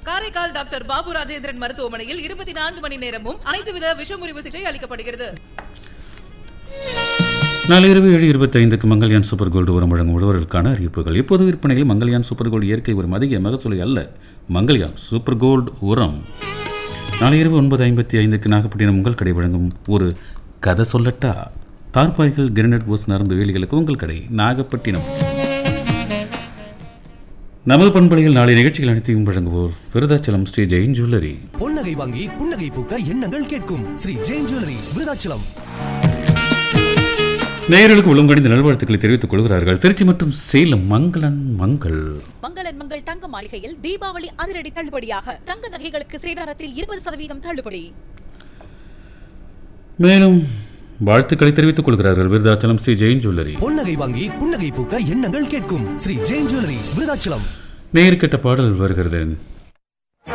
Karaikal doctor Babu Rajendran மருத்துவமனையில் இருபத்தி நான்கு மணி நேரமும் அனைத்து வித விஷமுறிவு சிகிச்சை அளிக்கப்படுகிறது நாளை இரவு ஏழு இருபத்தி ஐந்துக்கு மங்கல்யான் சூப்பர் கோல்டு உரம் வழங்கும் உழவர்களுக்கான அறிவிப்புகள் இப்போது விற்பனையில் மங்கல்யான் சூப்பர் கோல்டு இயற்கை உரம் அதிக மகசூலை அல்ல மங்கல்யான் சூப்பர் கோல்டு உரம் நாளை இரவு ஒன்பது ஐம்பத்தி ஐந்துக்கு நாகப்பட்டினம் உங்கள் கடை வழங்கும் ஒரு கதை சொல்லட்டா தார்பாய்கள் கிரனட் போஸ் நரம்பு வேலிகளுக்கு உங்கள் கடை நாகப்பட்டினம் நமது பண்பலையில் நாளை நிகழ்ச்சிகள் அனைத்தையும் வழங்குவோர் விருதாச்சலம் ஸ்ரீ ஜெயின் ஜுவல்லரி பொன்னகை வாங்கி புன்னகை பூக்க எண்ணங்கள் கேட்கும் ஸ்ரீ ஜெயின் ஜுவல்லரி விருதாச்சலம் நேயர்களுக்கு உளங்கணிந்த நல்வாழ்த்துக்களை தெரிவித்துக் கொள்கிறார்கள் திருச்சி மற்றும் சேலம் மங்களன் மங்கள் மங்களன் மங்கள் தங்க மாளிகையில் தீபாவளி அதிரடி தள்ளுபடியாக தங்க நகைகளுக்கு சேதாரத்தில் இருபது சதவீதம் தள்ளுபடி மேலும் வாழ்த்துக்களை தெரிவித்துக் கொள்கிறார்கள் விருதாச்சலம் ஸ்ரீ ஜெயின் ஜுவல்லரி பொன்னகை வாங்கி புன்னகை பூக்க எண்ணங்கள் கேட்கும் ஸ்ரீ ஜெயின் ஜுவல்லரி விருதாச்சலம் நேர் கெட்ட பாடல் வருகிறது